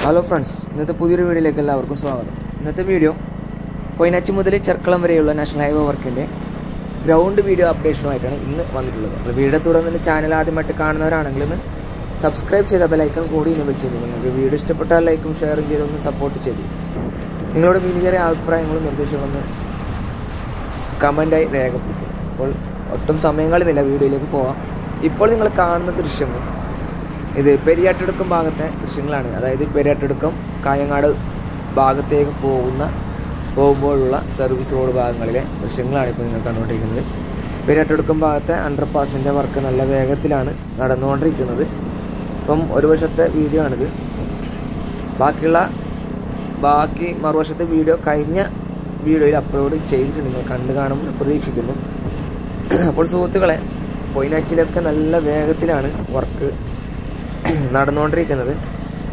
hello friends ഇന്നത്തെ പുതിയൊരു വീഡിയോയിലേക്ക് എല്ലാവർക്കും സ്വാഗതം ഇന്നത്തെ വീഡിയോ പൊയിനാച്ചി മുതൽ ചെർക്കളം വരെയുള്ള നാഷണൽ ഹൈവേ വർക്കിൻ്റെ ഗ്രൗണ്ട് വീഡിയോ അപ്ഡേഷനുമായിട്ടാണ് ഇന്ന് വന്നിട്ടുള്ളത് അപ്പോൾ വീഡിയോ തുടർന്ന് ചാനൽ ആദ്യമായിട്ട് കാണുന്നവരാണെങ്കിൽ ഒന്ന് സബ്സ്ക്രൈബ് ചെയ്ത ബെലൈക്കൺ കൂടി ഇനബിൾ ചെയ്തു നിങ്ങൾക്ക് വീഡിയോ ഇഷ്ടപ്പെട്ടാൽ ലൈക്കും ഷെയറും ചെയ്ത് ഒന്ന് സപ്പോർട്ട് ചെയ്തു നിങ്ങളുടെ വിലയേറിയ അഭിപ്രായങ്ങളും നിർദ്ദേശങ്ങളും ഒന്ന് കമൻ്റായി രേഖപ്പെടുത്തും അപ്പോൾ ഒട്ടും സമയം കളയുന്നില്ല വീഡിയോയിലേക്ക് പോവാം ഇപ്പോൾ നിങ്ങൾ കാണുന്ന ദൃശ്യം ഇത് പെരിയാട്ടെടുക്കം ഭാഗത്തെ ദൃശ്യങ്ങളാണ് അതായത് പെരിയാട്ടെടുക്കം കായങ്ങാട് ഭാഗത്തേക്ക് പോകുന്ന പോകുമ്പോഴുള്ള സർവീസ് റോഡ് ഭാഗങ്ങളിലെ ദൃശ്യങ്ങളാണ് ഇപ്പോൾ നിങ്ങൾ കണ്ടുകൊണ്ടിരിക്കുന്നത് പെരിയാട്ടെടുക്കം ഭാഗത്തെ അണ്ടർപാസിൻ്റെ വർക്ക് നല്ല വേഗത്തിലാണ് നടന്നുകൊണ്ടിരിക്കുന്നത് ഇപ്പം ഒരു വശത്തെ വീഡിയോ ആണിത് ബാക്കിയുള്ള ബാക്കി മറുവശത്തെ വീഡിയോ കഴിഞ്ഞ വീഡിയോയിൽ അപ്ലോഡ് ചെയ്തിട്ടുണ്ട് നിങ്ങൾ കണ്ടു കാണുമെന്ന് പ്രതീക്ഷിക്കുന്നു അപ്പോൾ സുഹൃത്തുക്കളെ പൊയിനാച്ചിലൊക്കെ നല്ല വേഗത്തിലാണ് വർക്ക് നടന്നുകൊണ്ടിരിക്കുന്നത്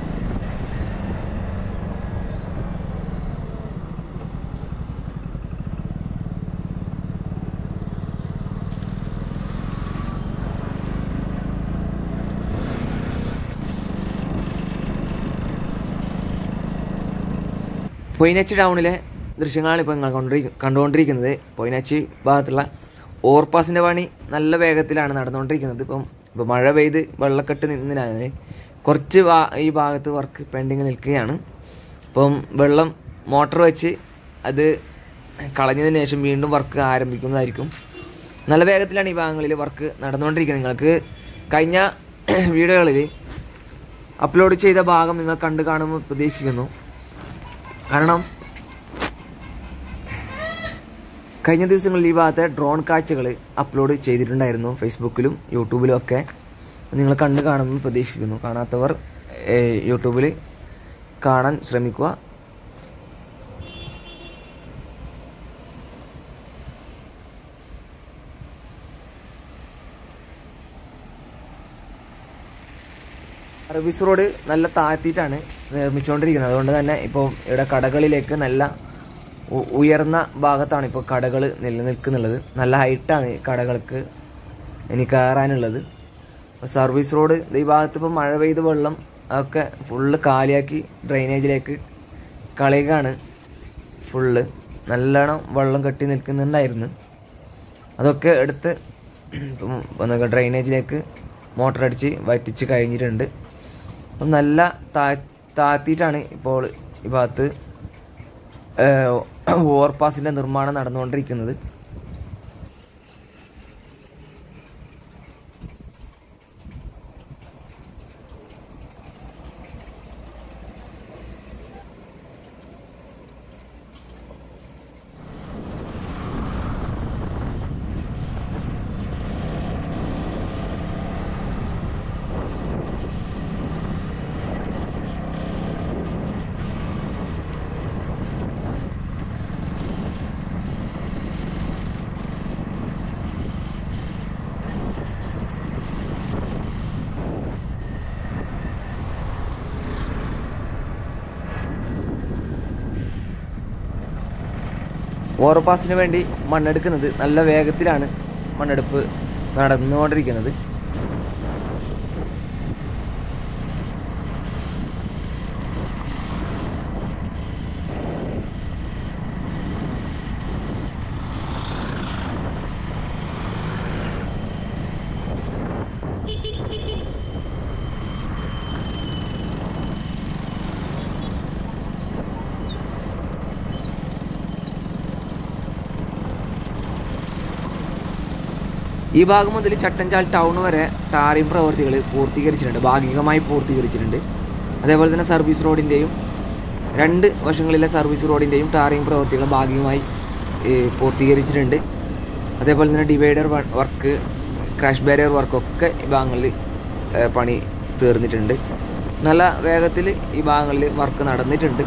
പൊയിനാച്ചി ടൗണിലെ ദൃശ്യങ്ങളാണ് ഇപ്പോൾ നിങ്ങൾ കൊണ്ടിരി കണ്ടുകൊണ്ടിരിക്കുന്നത് പൊയിനാച്ചി ഭാഗത്തുള്ള ഓവർപാസിൻ്റെ പണി നല്ല വേഗത്തിലാണ് നടന്നുകൊണ്ടിരിക്കുന്നത് ഇപ്പം ഇപ്പോൾ മഴ പെയ്ത് വെള്ളക്കെട്ട് നിന്നതിനാൽ കുറച്ച് ഭാ ഈ ഭാഗത്ത് വർക്ക് പെൻഡിങ് നിൽക്കുകയാണ് ഇപ്പം വെള്ളം മോട്ടർ വെച്ച് അത് കളഞ്ഞതിന് ശേഷം വീണ്ടും വർക്ക് ആരംഭിക്കുന്നതായിരിക്കും നല്ല വേഗത്തിലാണ് ഈ ഭാഗങ്ങളിൽ വർക്ക് നടന്നുകൊണ്ടിരിക്കുന്നത് നിങ്ങൾക്ക് കഴിഞ്ഞ വീഡിയോകളിൽ അപ്ലോഡ് ചെയ്ത ഭാഗം നിങ്ങൾ കണ്ടു കാണുമെന്ന് പ്രതീക്ഷിക്കുന്നു കാരണം കഴിഞ്ഞ ദിവസങ്ങളിൽ ഈ ഭാഗത്തെ ഡ്രോൺ കാഴ്ചകൾ അപ്ലോഡ് ചെയ്തിട്ടുണ്ടായിരുന്നു ഫേസ്ബുക്കിലും യൂട്യൂബിലും ഒക്കെ നിങ്ങൾ കണ്ടു കാണുമെന്ന് പ്രതീക്ഷിക്കുന്നു കാണാത്തവർ യൂട്യൂബിൽ കാണാൻ ശ്രമിക്കുക സർവീസ് റോഡ് നല്ല താഴ്ത്തിയിട്ടാണ് നിർമ്മിച്ചുകൊണ്ടിരിക്കുന്നത് അതുകൊണ്ട് തന്നെ ഇപ്പോൾ ഇവിടെ കടകളിലേക്ക് നല്ല ഉ- ഉയർന്ന ഭാഗത്താണ് ഇപ്പോൾ കടകൾ നിലനിൽക്കുന്നുള്ളത് നല്ല ഹൈറ്റാണ് ഈ കടകൾക്ക് ഇനി കയറാനുള്ളത് അപ്പോൾ സർവീസ് റോഡ് ഈ ഭാഗത്ത് ഇപ്പോൾ മഴ പെയ്ത് വെള്ളം അതൊക്കെ ഫുള്ള് കാലിയാക്കി ഡ്രെയിനേജിലേക്ക് കളയുകയാണ് ഫുള്ള് നല്ലോണം വെള്ളം കെട്ടി നിൽക്കുന്നുണ്ടായിരുന്നു അതൊക്കെ എടുത്ത് ഇപ്പം വന്ന് ഡ്രെയിനേജിലേക്ക് മോട്ടർ അടിച്ച് വറ്റിച്ച് കഴിഞ്ഞിട്ടുണ്ട് അപ്പം നല്ല താ താത്തിയിട്ടാണ് ഇപ്പോൾ ഈ ഭാഗത്ത് ഓവർപാസിൻ്റെ നിർമ്മാണം നടന്നുകൊണ്ടിരിക്കുന്നത് ഓവർപാസിന് വേണ്ടി മണ്ണെടുക്കുന്നത് നല്ല വേഗത്തിലാണ് മണ്ണെടുപ്പ് നടന്നുകൊണ്ടിരിക്കുന്നത് ഈ ഭാഗം മുതൽ ചട്ടഞ്ചാൽ ടൗൺ വരെ ടാറിംഗ് പ്രവൃത്തികൾ പൂർത്തീകരിച്ചിട്ടുണ്ട് ഭാഗികമായി പൂർത്തീകരിച്ചിട്ടുണ്ട് അതേപോലെ തന്നെ സർവീസ് റോഡിൻ്റെയും രണ്ട് വശങ്ങളിലെ സർവീസ് റോഡിൻ്റെയും ടാറിംഗ് പ്രവൃത്തികൾ ഭാഗികമായി ഏ, പൂർത്തീകരിച്ചിട്ടുണ്ട് അതേപോലെ തന്നെ ഡിവൈഡർ വർക്ക് ക്രാഷ് ബാരിയർ വർക്കൊക്കെ ഈ ഭാഗങ്ങളിൽ ഏ, പണി തീർന്നിട്ടുണ്ട് നല്ല വേഗത്തിൽ ഈ ഭാഗങ്ങളിൽ വർക്ക് നടന്നിട്ടുണ്ട്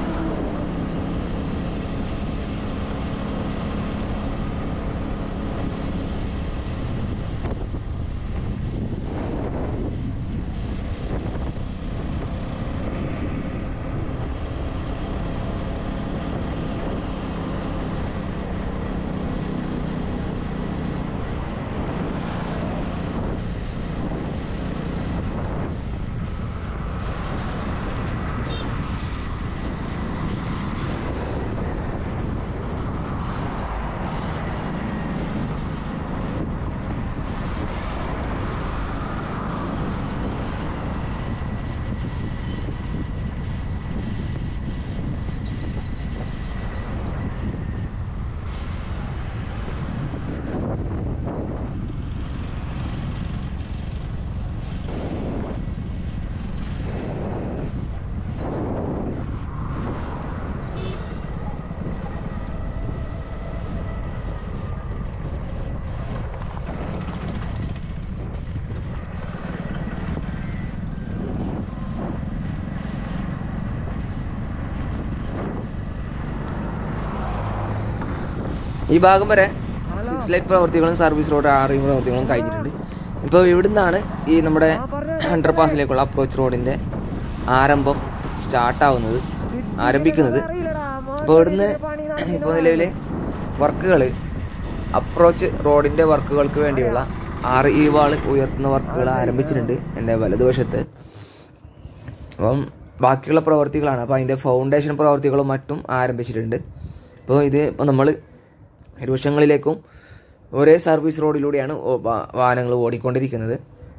ഈ ഭാഗം വരെ സിക്സ് ലൈറ്റ് പ്രവൃത്തികളും സർവീസ് റോഡ് ആറിയും പ്രവൃത്തികളും കഴിഞ്ഞിട്ടുണ്ട് ഇപ്പോൾ ഇവിടുന്നാണ് ഈ നമ്മുടെ അണ്ടർ പാസിലേക്കുള്ള അപ്രോച്ച് റോഡിൻ്റെ ആരംഭം സ്റ്റാർട്ടാവുന്നത് ആരംഭിക്കുന്നത് അപ്പോൾ ഇവിടുന്ന് ഇപ്പോൾ നിലവിൽ വർക്കുകൾ അപ്രോച്ച് റോഡിൻ്റെ വർക്കുകൾക്ക് വേണ്ടിയുള്ള ആറ് ഈ വാൾ ഉയർത്തുന്ന വർക്കുകൾ ആരംഭിച്ചിട്ടുണ്ട് എൻ്റെ വലതുവശത്ത് അപ്പം ബാക്കിയുള്ള പ്രവർത്തികളാണ് അപ്പോൾ അതിൻ്റെ ഫൗണ്ടേഷൻ പ്രവർത്തികളും മറ്റും ആരംഭിച്ചിട്ടുണ്ട് അപ്പോൾ ഇത് ഇപ്പോൾ നമ്മൾ ഇരുവശങ്ങളിലേക്കും ഒരേ സർവീസ് റോഡിലൂടെയാണ് ഓ- വാ- വാഹനങ്ങൾ ഓടിക്കൊണ്ടിരിക്കുന്നത്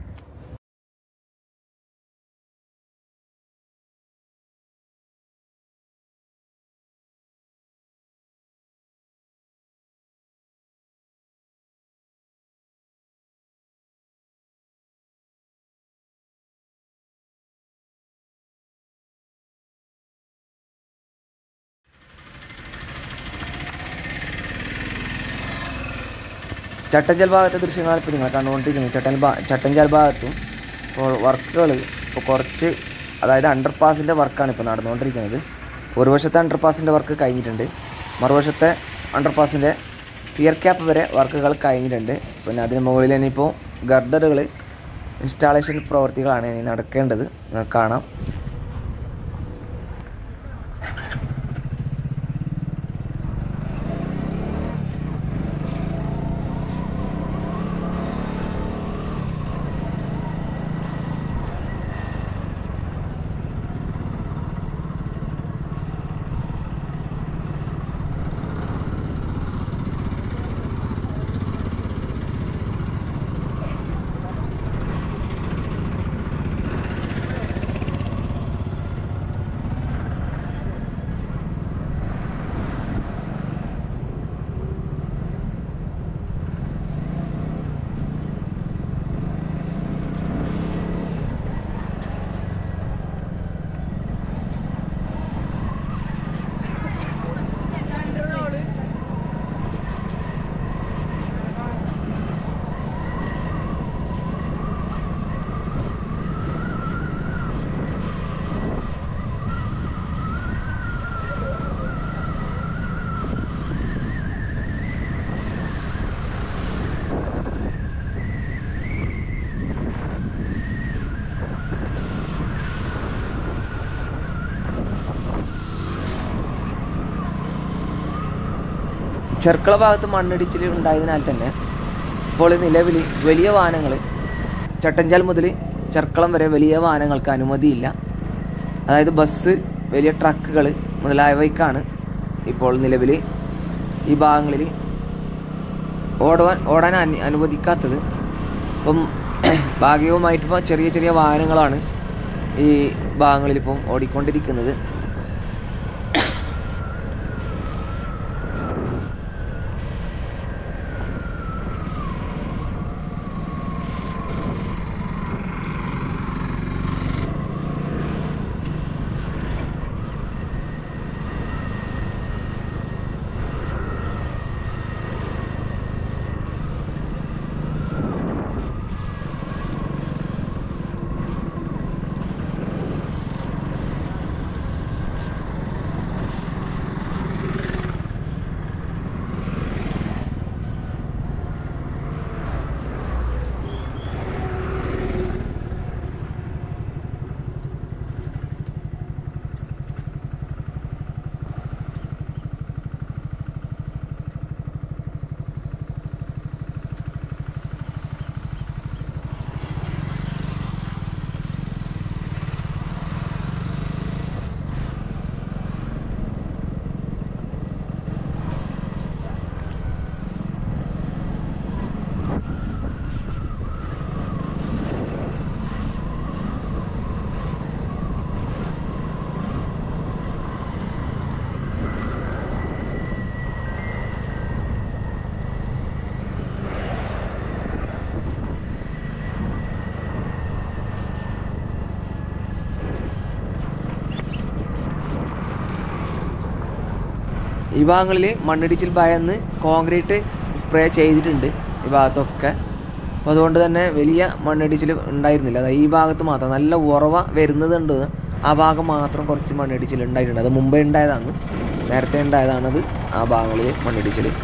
ചട്ടഞ്ചൽ ഭാഗത്തെ ദൃശ്യങ്ങളാണ് ഇപ്പോൾ നിങ്ങൾ കണ്ടുകൊണ്ടിരിക്കുന്നത് ചട്ടൻ ഭാ ചട്ടഞ്ചൽ ഭാഗത്തും ഇപ്പോൾ വർക്കുകൾ ഇപ്പോൾ കുറച്ച് അതായത് അണ്ടർപാസിൻ്റെ വർക്കാണ് ഇപ്പോൾ നടന്നുകൊണ്ടിരിക്കുന്നത് ഒരു വശത്തെ അണ്ടർപാസിൻ്റെ വർക്ക് കഴിഞ്ഞിട്ടുണ്ട് മറുവശത്തെ അണ്ടർപാസിൻ്റെ പിയർ ക്യാപ്പ് വരെ വർക്കുകൾ കഴിഞ്ഞിട്ടുണ്ട് പിന്നെ അതിന് മുകളിൽ ഇനിയിപ്പോൾ ഗർഡറുകൾ ഇൻസ്റ്റാളേഷൻ പ്രവർത്തികളാണ് ഇനി നടക്കേണ്ടത് നിങ്ങൾക്ക് കാണാം ചെർക്കള ഭാഗത്ത് മണ്ണിടിച്ചിൽ ഉണ്ടായതിനാൽ തന്നെ ഇപ്പോൾ നിലവിൽ വലിയ വാഹനങ്ങൾ ചട്ടഞ്ചാൽ മുതൽ ചെർക്കളം വരെ വലിയ വാഹനങ്ങൾക്ക് അനുമതിയില്ല അതായത് ബസ് വലിയ ട്രക്കുകൾ മുതലായവയ്ക്കാണ് ഇപ്പോൾ നിലവിൽ ഈ ഭാഗങ്ങളിൽ ഓടുവാൻ ഓടാൻ അനു അനുവദിക്കാത്തത് ഇപ്പം ഭാഗികമായിട്ട് ഇപ്പോൾ ചെറിയ ചെറിയ വാഹനങ്ങളാണ് ഈ ഭാഗങ്ങളിൽ ഇപ്പം ഓടിക്കൊണ്ടിരിക്കുന്നത് ഈ ഭാഗങ്ങളിൽ മണ്ണിടിച്ചിൽ ഭയന്ന് കോൺക്രീറ്റ് സ്പ്രേ ചെയ്തിട്ടുണ്ട് ഈ ഭാഗത്തൊക്കെ അപ്പോൾ അതുകൊണ്ട് തന്നെ വലിയ മണ്ണിടിച്ചിൽ ഉണ്ടായിരുന്നില്ല അതായത് ഈ ഭാഗത്ത് മാത്രം നല്ല ഉറവ വരുന്നതുണ്ട് ആ ഭാഗം മാത്രം കുറച്ച് മണ്ണിടിച്ചിൽ ഉണ്ടായിട്ടുണ്ട് അത് മുമ്പേ ഉണ്ടായതാണ് നേരത്തെ ഉണ്ടായതാണത് ആ ഭാഗങ്ങളിൽ മണ്ണിടിച്ചിൽ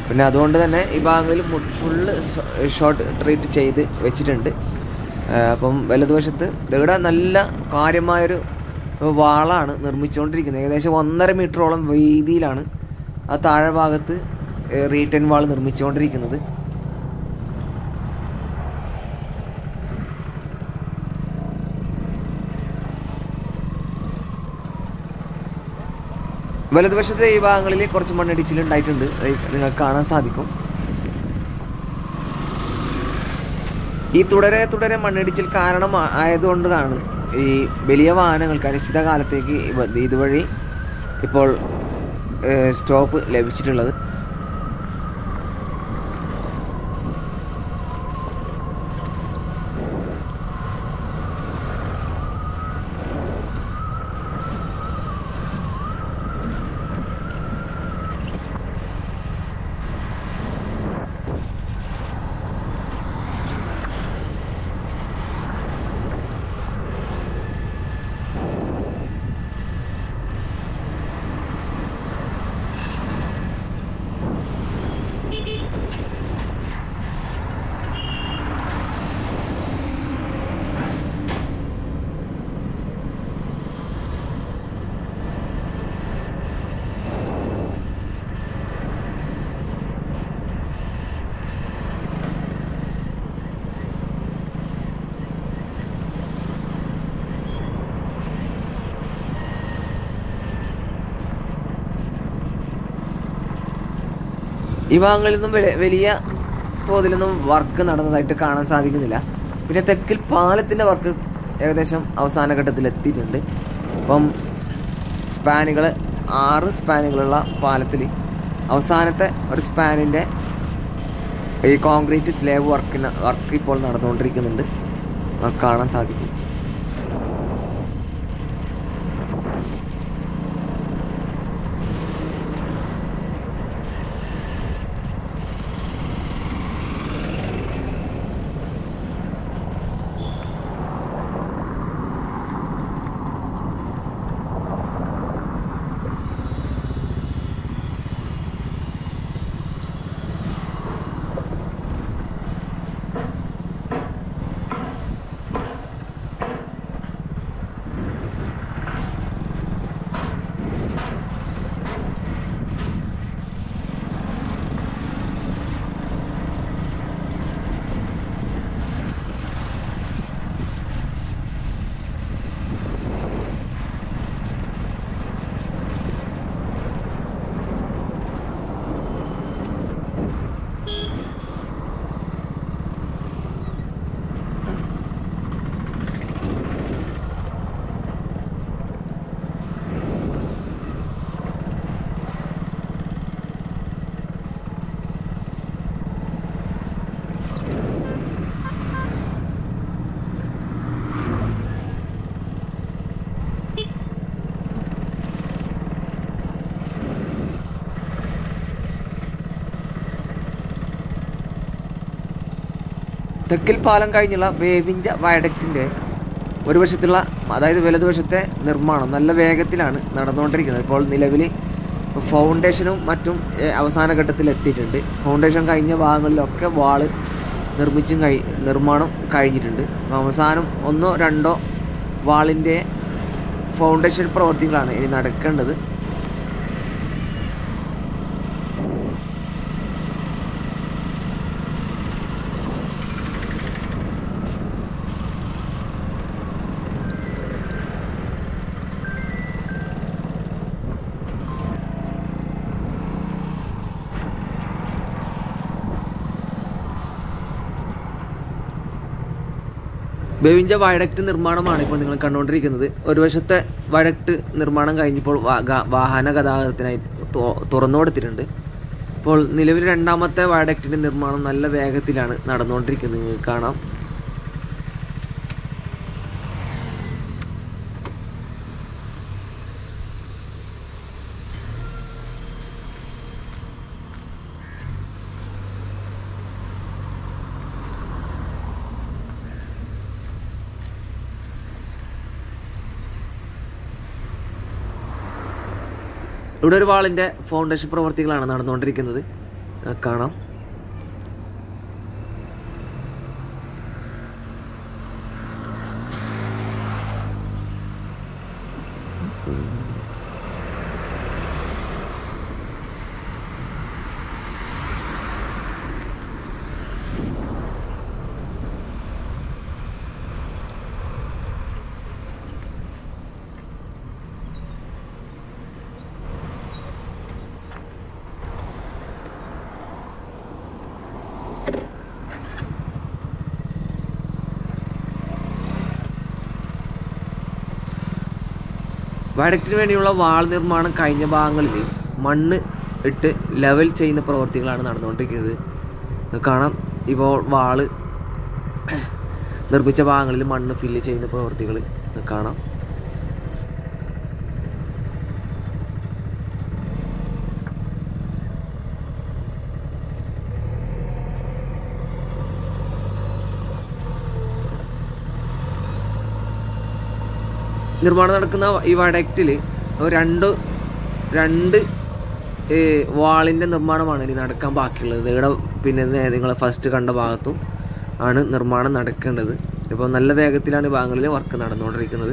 പിന്നെ അതുകൊണ്ട് തന്നെ ഈ ഭാഗങ്ങളിൽ ഫുള്ള് ഷോർട്ട് ട്രീറ്റ് ചെയ്ത് വെച്ചിട്ടുണ്ട് ആ, അപ്പം വലതുവശത്ത് ഇവിടെ നല്ല കാര്യമായൊരു വാളാണ് നിർമ്മിച്ചുകൊണ്ടിരിക്കുന്നത് ഏകദേശം ഒന്നര മീറ്ററോളം വീതിയിലാണ് ആ താഴെ ഭാഗത്ത് റീറ്റൻ വാൾ നിർമ്മിച്ചുകൊണ്ടിരിക്കുന്നത് വലതുവശത്തെ ഈ ഭാഗങ്ങളിൽ കുറച്ച് മണ്ണിടിച്ചിൽ ഉണ്ടായിട്ടുണ്ട് അത് നിങ്ങൾക്ക് കാണാൻ സാധിക്കും ഈ തുടരെ തുടരെ മണ്ണിടിച്ചിൽ കാരണം ആ- ആയതുകൊണ്ടാണ് ഈ വലിയ വാഹനങ്ങൾക്ക് അനിശ്ചിത കാലത്തേക്ക് ഇവ- ഇതുവഴി ഇപ്പോൾ ഏഹ്, സ്റ്റോപ്പ് ലഭിച്ചിട്ടുള്ളത് ഈ ഭാഗങ്ങളിൽ നിന്നും വെല- വലിയ തോതിലൊന്നും വർക്ക് നടന്നതായിട്ട് കാണാൻ സാധിക്കുന്നില്ല പിന്നെ തെക്കിൽ പാലത്തിന്റെ വർക്ക് ഏകദേശം അവസാന ഘട്ടത്തിൽ എത്തിയിട്ടുണ്ട് അപ്പം സ്പാനുകൾ ആറ് സ്പാനുകളുള്ള പാലത്തിൽ അവസാനത്തെ ഒരു സ്പാനിന്റെ ഈ കോൺക്രീറ്റ് സ്ലേബ് വർക്കിന് വർക്ക് ഇപ്പോൾ നടന്നുകൊണ്ടിരിക്കുന്നുണ്ട് നമുക്ക് കാണാൻ സാധിക്കും തെക്കിൽ പാലം കഴിഞ്ഞുള്ള വേവിഞ്ച വയഡക്റ്റിന്റെ ഒരു വശത്തുള്ള അതായത് വലതുവശത്തെ നിർമ്മാണം നല്ല വേഗത്തിലാണ് നടന്നുകൊണ്ടിരിക്കുന്നത് ഇപ്പോൾ നിലവിൽ ഫൗണ്ടേഷനും മറ്റും ഏഹ്, അവസാന ഘട്ടത്തിൽ എത്തിയിട്ടുണ്ട് ഫൗണ്ടേഷൻ കഴിഞ്ഞ ഭാഗങ്ങളിലൊക്കെ വാള് നിർമ്മിച്ചും കഴി നിർമ്മാണം കഴിഞ്ഞിട്ടുണ്ട് അപ്പോൾ അവസാനം ഒന്നോ രണ്ടോ വാളിൻ്റെ ഫൗണ്ടേഷൻ പ്രവർത്തികളാണ് ഇനി നടക്കേണ്ടത് ബെവിഞ്ച വയഡക്ട് നിർമ്മാണമാണ് ഇപ്പോൾ നിങ്ങൾ കണ്ടുകൊണ്ടിരിക്കുന്നത് ഒരു വശത്തെ വയഡക്ട് നിർമ്മാണം കഴിഞ്ഞപ്പോൾ വാ- ഗ- വാഹന ഗതാഗതത്തിനായി തു- തുറന്നു കൊടുത്തിട്ടുണ്ട് ഇപ്പോൾ നിലവിൽ രണ്ടാമത്തെ വയഡക്റ്റിന്റെ നിർമ്മാണം നല്ല വേഗത്തിലാണ് നടന്നുകൊണ്ടിരിക്കുന്നത് നിങ്ങൾക്ക് കാണാം ഇവിടെ ഒരു വാളിന്റെ ഫൗണ്ടേഷൻ പ്രവർത്തികളാണ് നടന്നുകൊണ്ടിരിക്കുന്നത് ആ, കാണാം വയഡക്റ്റിന് വേണ്ടിയുള്ള വാൾ നിർമ്മാണം കഴിഞ്ഞ ഭാഗങ്ങളിൽ മണ്ണ് ഇട്ട് ലെവൽ ചെയ്യുന്ന പ്രവൃത്തികളാണ് നടന്നുകൊണ്ടിരിക്കുന്നത് നിങ്ങൾക്ക് കാണാം ഇപ്പോൾ വാള് നിർമ്മിച്ച ഭാഗങ്ങളിൽ മണ്ണ് ഫില്ല് ചെയ്യുന്ന പ്രവൃത്തികൾ നിങ്ങൾക്ക് കാണാം നിർമ്മാണം നടക്കുന്ന ഈ വടക്റ്റിൽ രണ്ട് രണ്ട് വാളിൻ്റെ നിർമ്മാണമാണ് ഇനി നടക്കാൻ ബാക്കിയുള്ളത് ഇവിടെ പിന്നെ നിങ്ങൾ ഫസ്റ്റ് കണ്ട ഭാഗത്തും ആണ് നിർമ്മാണം നടക്കേണ്ടത് ഇപ്പോൾ നല്ല വേഗത്തിലാണ് ഈ ഭാഗങ്ങളിൽ വർക്ക് നടന്നുകൊണ്ടിരിക്കുന്നത്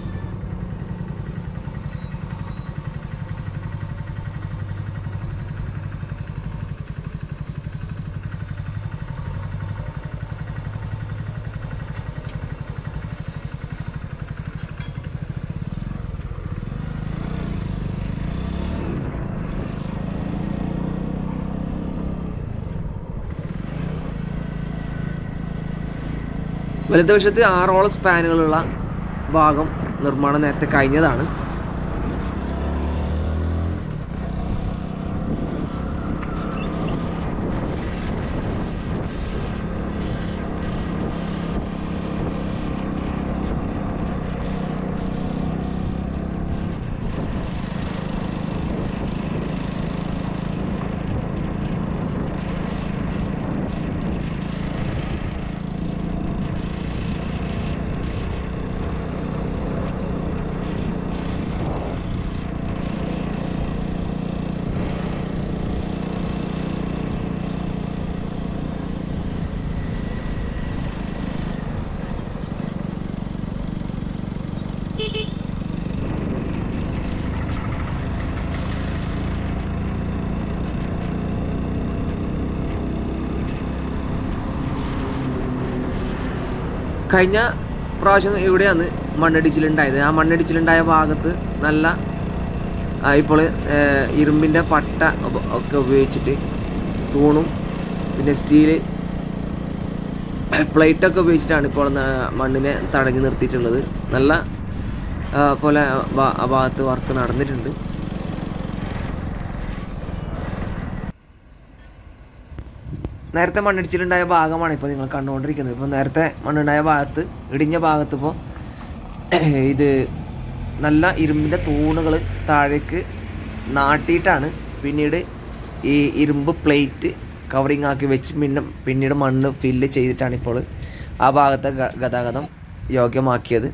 വലതുവശത്ത് ആറോളം സ്പാനുകളുള്ള ഭാഗം നിർമ്മാണം നേരത്തെ കഴിഞ്ഞതാണ് കഴിഞ്ഞ പ്രാവശ്യം ഇവിടെയാണ് മണ്ണിടിച്ചിലുണ്ടായത് ആ മണ്ണിടിച്ചിലുണ്ടായ ഭാഗത്ത് നല്ല ആ, ഇപ്പോൾ ഏഹ്, ഇരുമ്പിൻ്റെ പട്ട ഉപ- ഒക്കെ ഉപയോഗിച്ചിട്ട് തൂണും പിന്നെ സ്റ്റീല് പ്ലേറ്റൊക്കെ ഉപയോഗിച്ചിട്ടാണ് ഇപ്പോൾ ന- മണ്ണിനെ തടഞ്ഞു നിർത്തിയിട്ടുള്ളത് നല്ല ആ, പോലെ ഭാ- ആ ഭാഗത്ത് വർക്ക് നടന്നിട്ടുണ്ട് നേരത്തെ മണ്ണിടിച്ചിലുണ്ടായ ഭാഗമാണ് ഇപ്പോൾ നിങ്ങൾ കണ്ടുകൊണ്ടിരിക്കുന്നത് ഇപ്പോൾ നേരത്തെ മണ്ണുണ്ടായ ഭാഗത്ത് ഇടിഞ്ഞ ഭാഗത്ത് ഇപ്പോൾ ഇത് നല്ല ഇരുമ്പിൻ്റെ തൂണുകൾ താഴേക്ക് നാട്ടിയിട്ടാണ് പിന്നീട് ഈ ഇരുമ്പ് പ്ലേറ്റ് കവറിങ് ആക്കി വെച്ച് പിന്നെ പിന്നീട് മണ്ണ് ഫില്ല് ചെയ്തിട്ടാണ് ഇപ്പോൾ ആ ഭാഗത്തെ ഗ- ഗതാഗതം യോഗ്യമാക്കിയത്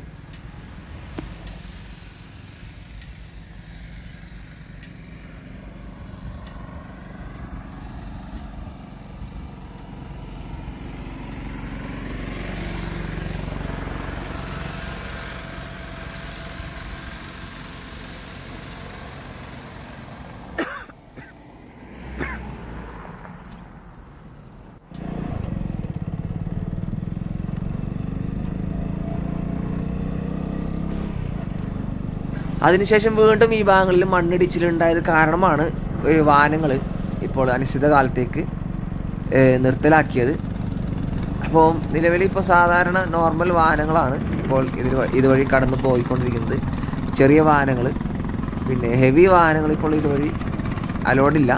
അതിനുശേഷം വീണ്ടും ഈ ഭാഗങ്ങളിൽ മണ്ണിടിച്ചിലുണ്ടായത് കാരണമാണ് വാഹനങ്ങൾ ഇപ്പോൾ അനിശ്ചിത കാലത്തേക്ക് ഏഹ്, നിർത്തലാക്കിയത് അപ്പോൾ നിലവിൽ ഇപ്പോൾ സാധാരണ നോർമൽ വാഹനങ്ങളാണ് ഇപ്പോൾ ഇതിന് വ- ഇതുവഴി കടന്നു പോയിക്കൊണ്ടിരിക്കുന്നത് ചെറിയ വാഹനങ്ങൾ പിന്നെ ഹെവി വാഹനങ്ങൾ ഇപ്പോൾ ഇതുവഴി അലോഡില്ല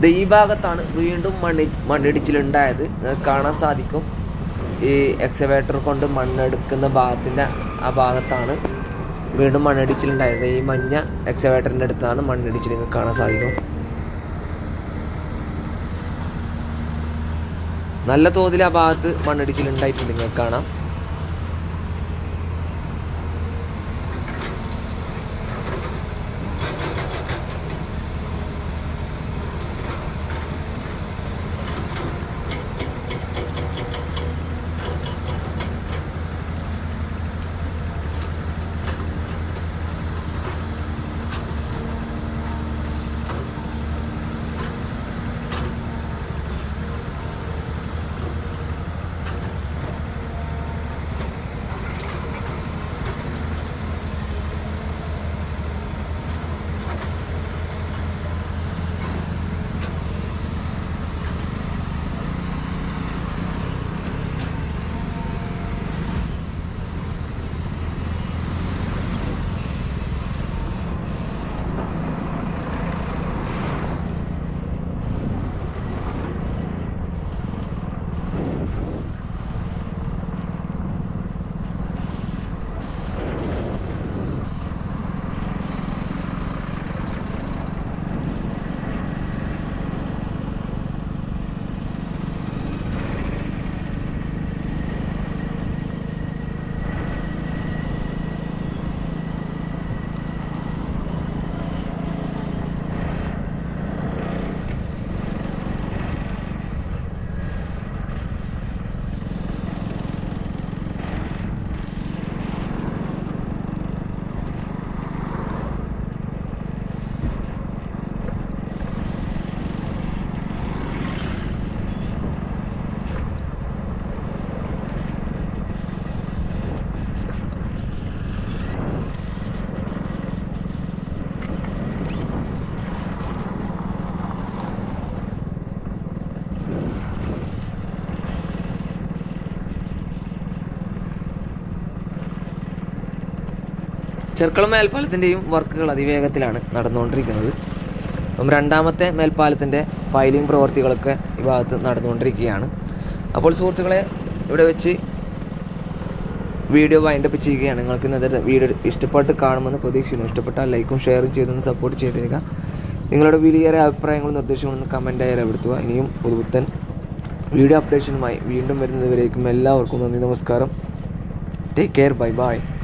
ഇത് ഈ ഭാഗത്താണ് വീണ്ടും മണ്ണി മണ്ണിടിച്ചിലുണ്ടായത് നിങ്ങൾക്ക് കാണാൻ സാധിക്കും ഈ എക്സവേറ്റർ കൊണ്ട് മണ്ണെടുക്കുന്ന ഭാഗത്തിൻ്റെ ആ ഭാഗത്താണ് വീണ്ടും മണ്ണിടിച്ചിലുണ്ടായത് ഈ മഞ്ഞ എക്സവേറ്ററിൻ്റെ അടുത്താണ് മണ്ണിടിച്ചിൽ നിങ്ങൾക്ക് കാണാൻ സാധിക്കും നല്ല തോതിൽ ആ ഭാഗത്ത് മണ്ണിടിച്ചിലുണ്ടായിട്ടുണ്ട് നിങ്ങൾക്ക് കാണാം ചെർക്കളം മേൽപ്പാലത്തിൻ്റെയും വർക്കുകൾ അതിവേഗത്തിലാണ് നടന്നുകൊണ്ടിരിക്കുന്നത് അപ്പം രണ്ടാമത്തെ മേൽപ്പാലത്തിൻ്റെ പൈലിംഗ് പ്രവർത്തികളൊക്കെ ഈ ഭാഗത്ത് നടന്നുകൊണ്ടിരിക്കുകയാണ് അപ്പോൾ സുഹൃത്തുക്കളെ ഇവിടെ വെച്ച് വീഡിയോ വൈൻഡപ്പ് ചെയ്യുകയാണ് നിങ്ങൾക്ക് ഇന്നത്തെ വീഡിയോ ഇഷ്ടപ്പെട്ട് കാണുമെന്ന് പ്രതീക്ഷിക്കുന്നു ഇഷ്ടപ്പെട്ടാൽ ലൈക്കും ഷെയറും ചെയ്തൊന്ന് സപ്പോർട്ട് ചെയ്തേക്കുക നിങ്ങളുടെ വിലയേറെ അഭിപ്രായങ്ങളും നിർദ്ദേശങ്ങളും കമൻറ്റായി രേഖപ്പെടുത്തുക ഇനിയും പുതുപുത്തൻ വീഡിയോ അപ്ഡേഷനുമായി വീണ്ടും വരുന്നതുവരേക്കും എല്ലാവർക്കും നന്ദി നമസ്കാരം ടേക്ക് കെയർ ബൈ ബൈ